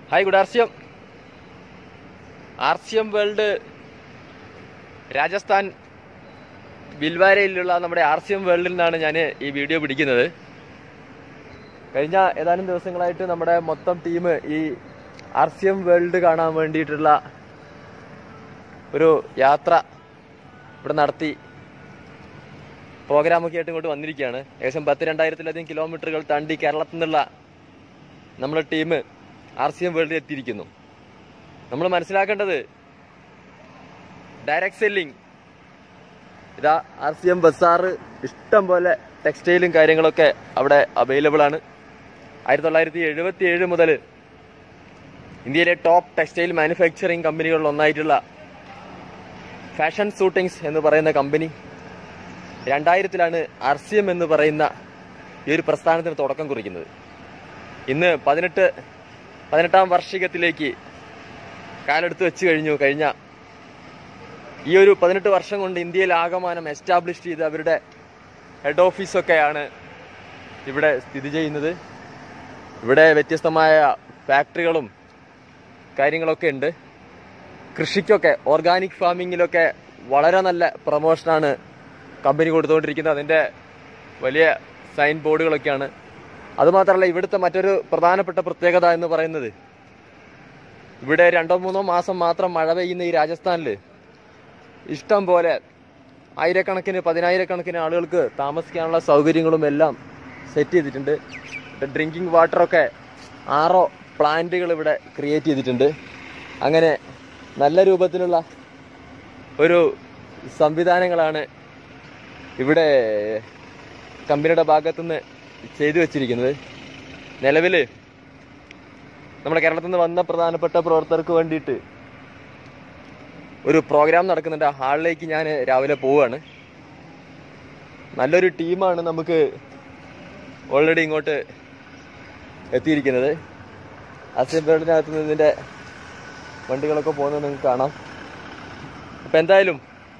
Hi good R C M R C M world Rajasthan ബിൽവാരയിലുള്ള നമ്മുടെ R C M വേൾഡിൽ നിന്നാണ് ഞാൻ ഈ വീഡിയോ പിടിക്കുന്നത് കഴിഞ്ഞ ഏതാനും ദിവസങ്ങളായിട്ട് നമ്മുടെ മൊത്തം ടീം ഈ ആർ സി എം വേൾഡ് കാണാൻ വേണ്ടിയിട്ടുള്ള ഒരു യാത്ര ഇവിടെ നടത്തി പ്രോഗ്രാമൊക്കെ ആയിട്ട് ഇങ്ങോട്ട് വന്നിരിക്കുകയാണ് ഏകദേശം പത്ത് രണ്ടായിരത്തിലധികം കിലോമീറ്ററുകൾ താണ്ടി കേരളത്തിൽ നിന്നുള്ള നമ്മുടെ ടീം ആർ സി എം വേൾഡിൽ എത്തിയിരിക്കുന്നു നമ്മൾ മനസ്സിലാക്കേണ്ടത് ഡയറക്ട് സെല്ലിംഗ് ഇതാ ആർ സി എം ബസാറ് ഇഷ്ടം പോലെ ടെക്സ്റ്റൈലും കാര്യങ്ങളൊക്കെ അവിടെ അവൈലബിൾ ആണ് ആയിരത്തി തൊള്ളായിരത്തി എഴുപത്തി ഏഴ് മുതൽ ഇന്ത്യയിലെ ടോപ്പ് ടെക്സ്റ്റൈൽ മാനുഫാക്ചറിങ് കമ്പനികളിൽ ഒന്നായിട്ടുള്ള ഫാഷൻ സൂട്ടിങ്സ് എന്ന് പറയുന്ന കമ്പനി രണ്ടായിരത്തിലാണ് ആർ സി എം എന്ന് പറയുന്ന ഈ ഒരു പ്രസ്ഥാനത്തിന് തുടക്കം കുറിക്കുന്നത് ഇന്ന് പതിനെട്ട് പതിനെട്ടാം വാർഷികത്തിലേക്ക് കാലെടുത്ത് വെച്ച് കഴിഞ്ഞു കഴിഞ്ഞ ഈ ഒരു പതിനെട്ട് വർഷം കൊണ്ട് ഇന്ത്യയിൽ ആകമാനം എസ്റ്റാബ്ലിഷ് ചെയ്ത് അവരുടെ ഹെഡ് ഓഫീസൊക്കെയാണ് ഇവിടെ സ്ഥിതി ചെയ്യുന്നത് ഇവിടെ വ്യത്യസ്തമായ ഫാക്ടറികളും കാര്യങ്ങളൊക്കെ ഉണ്ട് കൃഷിക്കൊക്കെ ഓർഗാനിക് ഫാമിങ്ങിലൊക്കെ വളരെ നല്ല പ്രൊമോഷനാണ് കമ്പനി കൊടുത്തുകൊണ്ടിരിക്കുന്നത് അതിൻ്റെ വലിയ സൈൻ ബോർഡുകളൊക്കെയാണ് അതുമാത്രമല്ല ഇവിടുത്തെ മറ്റൊരു പ്രധാനപ്പെട്ട പ്രത്യേകത എന്ന് പറയുന്നത് ഇവിടെ രണ്ടോ മൂന്നോ മാസം മാത്രം മഴ പെയ്യുന്ന ഈ രാജസ്ഥാനിൽ ഇഷ്ടം പോലെ ആയിരക്കണക്കിന് പതിനായിരക്കണക്കിന് ആളുകൾക്ക് താമസിക്കാനുള്ള സൗകര്യങ്ങളും എല്ലാം സെറ്റ് ചെയ്തിട്ടുണ്ട് ഡ്രിങ്കിങ് വാട്ടറൊക്കെ ആറോ പ്ലാന്റുകൾ ഇവിടെ ക്രിയേറ്റ് ചെയ്തിട്ടുണ്ട് അങ്ങനെ നല്ല രൂപത്തിലുള്ള ഒരു സംവിധാനങ്ങളാണ് ഇവിടെ കമ്പനിയുടെ ഭാഗത്തുനിന്ന് ചെയ്തു വച്ചിരിക്കുന്നത് നിലവിൽ നമ്മുടെ കേരളത്തിൽ നിന്ന് വന്ന പ്രധാനപ്പെട്ട പ്രവർത്തകർക്ക് വേണ്ടിയിട്ട് ഒരു പ്രോഗ്രാം നടക്കുന്നുണ്ട് ആ ഹാളിലേക്ക് ഞാൻ രാവിലെ പോവുകയാണ് നല്ലൊരു ടീമാണ് നമുക്ക് ഓൾറെഡി ഇങ്ങോട്ട് എത്തിയിരിക്കുന്നത് അസംബ്ലിനകത്ത് നിന്ന് ഇതിൻ്റെ വണ്ടികളൊക്കെ പോകുന്നത് നിങ്ങൾക്ക് കാണാം അപ്പം എന്തായാലും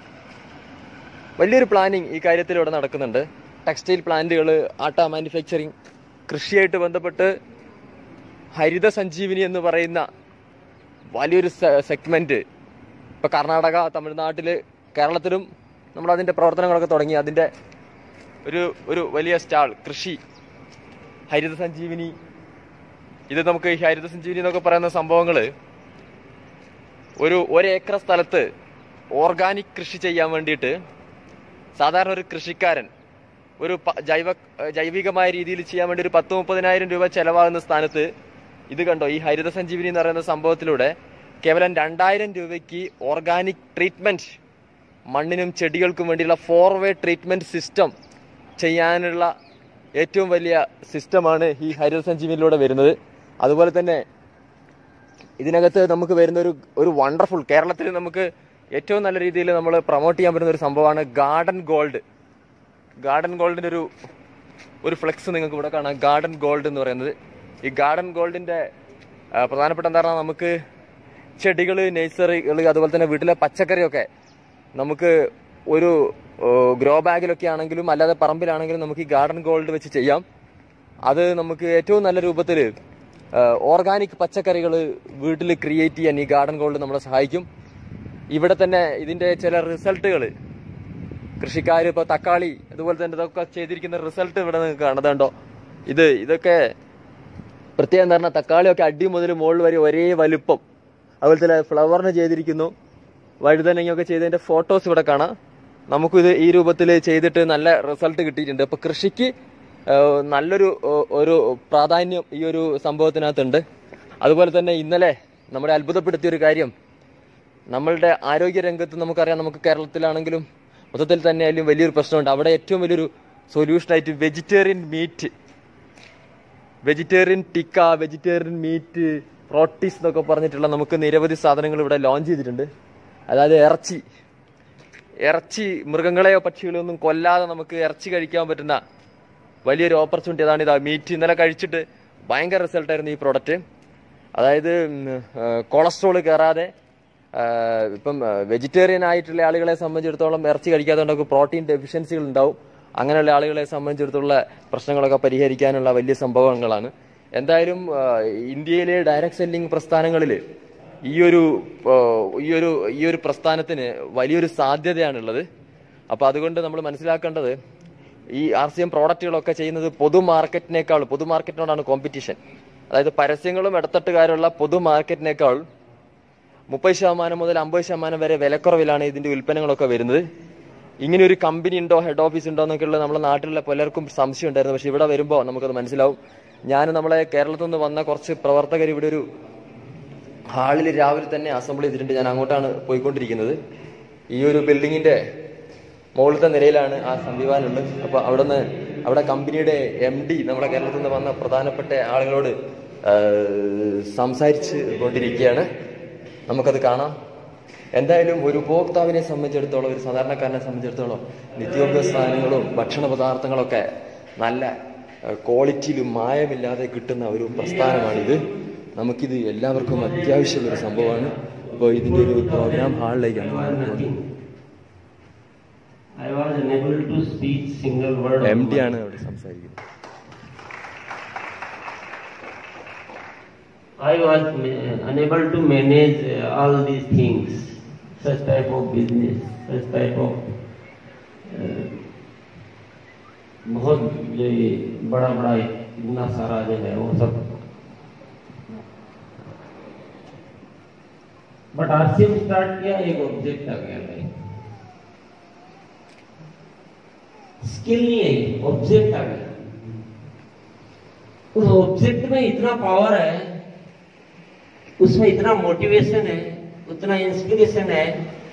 വലിയൊരു പ്ലാനിങ് ഈ കാര്യത്തിൽ ഇവിടെ നടക്കുന്നുണ്ട് ടെക്സ്റ്റൈൽ പ്ലാന്റുകൾ ആട്ട മാനുഫാക്ചറിങ് കൃഷിയായിട്ട് ബന്ധപ്പെട്ട് ഹരിത സഞ്ജീവിനി എന്ന് പറയുന്ന വലിയൊരു സെഗ്മെന്റ് ഇപ്പൊ കർണാടക തമിഴ്നാട്ടില് കേരളത്തിലും നമ്മൾ അതിന്റെ പ്രവർത്തനങ്ങളൊക്കെ തുടങ്ങി അതിന്റെ ഒരു ഒരു വലിയ സ്റ്റാൾ കൃഷി ഹരിത സഞ്ജീവിനി ഇത് നമുക്ക് ഈ ഹരിത സഞ്ജീവിനി എന്നൊക്കെ പറയുന്ന സംഭവങ്ങള് ഒരു ഒരേക്കർ സ്ഥലത്ത് ഓർഗാനിക് കൃഷി ചെയ്യാൻ വേണ്ടിയിട്ട് സാധാരണ ഒരു കൃഷിക്കാരൻ ഒരു പ- ജൈവ ജൈവികമായ രീതിയിൽ ചെയ്യാൻ വേണ്ടി ഒരു പത്ത് മുപ്പതിനായിരം രൂപ ചെലവാകുന്ന സ്ഥാനത്ത് ഇത് കണ്ടോ ഈ ഹരിത സഞ്ജീവിനി എന്ന് പറയുന്ന സംഭവത്തിലൂടെ കേവലം രണ്ടായിരം രൂപയ്ക്ക് ഓർഗാനിക് ട്രീറ്റ്മെന്റ് മണ്ണിനും ചെടികൾക്കും വേണ്ടിയുള്ള ഫോർ വേ ട്രീറ്റ്മെന്റ് സിസ്റ്റം ചെയ്യാനുള്ള ഏറ്റവും വലിയ സിസ്റ്റമാണ് ഈ ഹരിത സഞ്ജീവിനിയിലൂടെ വരുന്നത് അതുപോലെ തന്നെ ഇതിനകത്ത് നമുക്ക് വരുന്ന ഒരു ഒരു വണ്ടർഫുൾ കേരളത്തിൽ നമുക്ക് ഏറ്റവും നല്ല രീതിയിൽ നമ്മൾ പ്രൊമോട്ട് ചെയ്യാൻ പറ്റുന്ന ഒരു സംഭവമാണ് ഗാർഡൻ ഗോൾഡ് ഗാർഡൻ ഗോൾഡിന്റെ ഒരു ഒരു ഫ്ലെക്സ് നിങ്ങൾക്ക് ഇവിടെ കാണാം ഗാർഡൻ ഗോൾഡ് എന്ന് പറയുന്നത് ഈ ഗാർഡൻ ഗോൾഡിന്റെ ആ, പ്രധാനപ്പെട്ട എന്താ പറഞ്ഞാൽ നമുക്ക് ചെടികൾ നേഴ്സറികൾ അതുപോലെ തന്നെ വീട്ടിലെ പച്ചക്കറിയൊക്കെ നമുക്ക് ഒരു ഗ്രോ ബാഗിലൊക്കെ ആണെങ്കിലും അല്ലാതെ പറമ്പിലാണെങ്കിലും നമുക്ക് ഈ ഗാർഡൻ ഗോൾഡ് വെച്ച് ചെയ്യാം അത് നമുക്ക് ഏറ്റവും നല്ല രൂപത്തിൽ ഓർഗാനിക് പച്ചക്കറികൾ വീട്ടിൽ ക്രിയേറ്റ് ചെയ്യാൻ ഈ ഗാർഡൻ ഗോൾഡ് നമ്മളെ സഹായിക്കും ഇവിടെ തന്നെ ഇതിന്റെ ചില റിസൾട്ടുകൾ കൃഷിക്കാർ ഇപ്പോൾ തക്കാളി അതുപോലെ തന്നെ ഇതൊക്കെ ചെയ്തിരിക്കുന്ന റിസൾട്ട് ഇവിടെ നിങ്ങൾക്ക് കാണുന്നുണ്ടോ ഇത് ഇതൊക്കെ പ്രത്യേകം എന്താ പറഞ്ഞാൽ തക്കാളിയൊക്കെ അടി മുതൽ മുകളിൽ വരെ ഒരേ വലുപ്പം അതുപോലെ തന്നെ ഫ്ലവറിന് ചെയ്തിരിക്കുന്നു വഴുതനങ്ങയൊക്കെ ചെയ്തതിന്റെ ഫോട്ടോസ് ഇവിടെ കാണാം നമുക്കിത് ഈ രൂപത്തിൽ ചെയ്തിട്ട് നല്ല റിസൾട്ട് കിട്ടിയിട്ടുണ്ട് അപ്പൊ കൃഷിക്ക് ഏഹ്, നല്ലൊരു ഏഹ്, ഒരു പ്രാധാന്യം ഈ ഒരു സംഭവത്തിനകത്തുണ്ട് അതുപോലെ തന്നെ ഇന്നലെ നമ്മളെ അത്ഭുതപ്പെടുത്തിയ ഒരു കാര്യം നമ്മളുടെ ആരോഗ്യ രംഗത്ത് നമുക്കറിയാം നമുക്ക് കേരളത്തിലാണെങ്കിലും മൊത്തത്തിൽ തന്നെ ആയാലും വലിയൊരു പ്രശ്നമുണ്ട് അവിടെ ഏറ്റവും വലിയൊരു സൊല്യൂഷനായിട്ട് vegetarian meat vegetarian tikka vegetarian meat proteins എന്നൊക്കെ പറഞ്ഞിട്ടുള്ള നമുക്ക് നിരവധി സാധനങ്ങൾ ഇവിടെ ലോഞ്ച് ചെയ്തിട്ടുണ്ട് അതായത് ഇറച്ചി ഇറച്ചി മൃഗങ്ങളെയോ പക്ഷികളെയോ ഒന്നും കൊല്ലാതെ നമുക്ക് ഇറച്ചി കഴിക്കാൻ പറ്റുന്ന വലിയൊരു ഓപ്പർച്യൂണിറ്റി അതാണ് ഇതാ മീറ്റ് ഇന്നലെ കഴിച്ചിട്ട് ഭയങ്കര റിസൾട്ടായിരുന്നു ഈ പ്രോഡക്റ്റ് അതായത് കൊളസ്ട്രോൾ കയറാതെ ആ, ഇപ്പം വെജിറ്റേറിയൻ ആയിട്ടുള്ള ആളുകളെ സംബന്ധിച്ചിടത്തോളം ഇറച്ചി കഴിക്കാത്തതുകൊണ്ട് പ്രോട്ടീൻ ഡെഫിഷ്യൻസികൾ ഉണ്ടാവും അങ്ങനെയുള്ള ആളുകളെ സംബന്ധിച്ചിടത്തോളം പ്രശ്നങ്ങളൊക്കെ പരിഹരിക്കാനുള്ള വലിയ സംഭവങ്ങളാണ് എന്തായാലും ആ, ഇന്ത്യയിലെ ഡയറക്ട് സെല്ലിംഗ് പ്രസ്ഥാനങ്ങളിൽ ഈ ഒരു ആ, ഈ ഒരു ഈ ഒരു പ്രസ്ഥാനത്തിന് വലിയൊരു സാധ്യതയാണുള്ളത് അപ്പോൾ അതുകൊണ്ട് നമ്മൾ മനസ്സിലാക്കേണ്ടത് ഈ ആർ സി എം പ്രോഡക്റ്റുകളൊക്കെ ചെയ്യുന്നത് പൊതു മാർക്കറ്റിനേക്കാൾ പൊതു മാർക്കറ്റിനോടാണ് കോമ്പറ്റീഷൻ അതായത് പരസ്യങ്ങളും ഇടത്തട്ടുകാരുള്ള പൊതു മാർക്കറ്റിനേക്കാൾ മുപ്പത് ശതമാനം മുതൽ അമ്പത് ശതമാനം വരെ വിലക്കുറവിലാണ് ഇതിന്റെ ഉൽപ്പന്നങ്ങളൊക്കെ വരുന്നത് ഇങ്ങനെ ഒരു കമ്പനി ഉണ്ടോ ഹെഡ് ഓഫീസ് ഉണ്ടോ എന്നൊക്കെയുള്ള നമ്മുടെ നാട്ടിലുള്ള പലർക്കും സംശയം ഉണ്ടായിരുന്നു പക്ഷെ ഇവിടെ വരുമ്പോൾ നമുക്കത് മനസ്സിലാവും ഞാൻ നമ്മളെ കേരളത്തിൽ നിന്ന് വന്ന കുറച്ച് പ്രവർത്തകർ ഇവിടെ ഒരു ഹാളിൽ രാവിലെ തന്നെ അസംബിൾ ചെയ്തിട്ടുണ്ട് ഞാൻ അങ്ങോട്ടാണ് പോയിക്കൊണ്ടിരിക്കുന്നത് ഈ ഒരു ബിൽഡിങ്ങിന്റെ മുകളിലത്തെ നിലയിലാണ് ആ സംവിധാനം ഉള്ളത് അപ്പോൾ അവിടെ നിന്ന് അവിടെ കമ്പനിയുടെ എം ഡി നമ്മുടെ കേരളത്തിൽ നിന്ന് വന്ന പ്രധാനപ്പെട്ട ആളുകളോട് ആ, സംസാരിച്ച് കൊണ്ടിരിക്കുകയാണ് നമുക്കത് കാണാം എന്തായാലും ഒരു ഉപഭോക്താവിനെ സംബന്ധിച്ചിടത്തോളം ഒരു സാധാരണക്കാരനെ സംബന്ധിച്ചിടത്തോളം നിത്യോപയോഗ സാധനങ്ങളും ഭക്ഷണ പദാർത്ഥങ്ങളൊക്കെ നല്ല ആ, ക്വാളിറ്റിയിലും മായമില്ലാതെ കിട്ടുന്ന ഒരു പ്രസ്ഥാനമാണിത് നമുക്കിത് എല്ലാവർക്കും അത്യാവശ്യമുള്ള ഒരു സംഭവമാണ് അപ്പോൾ ഇതിൻ്റെ ഒരു പ്രോഗ്രാം ഹാളിലേക്കാണ് പോകുന്നത്. I was unable to speak single word. of M D my- ആണ് അവിടെ സംസാരിക്കുന്നത് I was ma- unable to manage uh, all these things, such type of business, such type of uh, बहुत जो ये बड़ा बड़ा इतना सारा जो है वो सब बट आरसीएम स्टार्ट किया एक ऑब्जेक्ट आ गया भाई स्किल नहीं है ऑब्जेक्ट आ गया उस ऑब्जेक्ट में इतना पावर है उसमें इतना मोटिवेशन है उतना इंस्पिरेशन है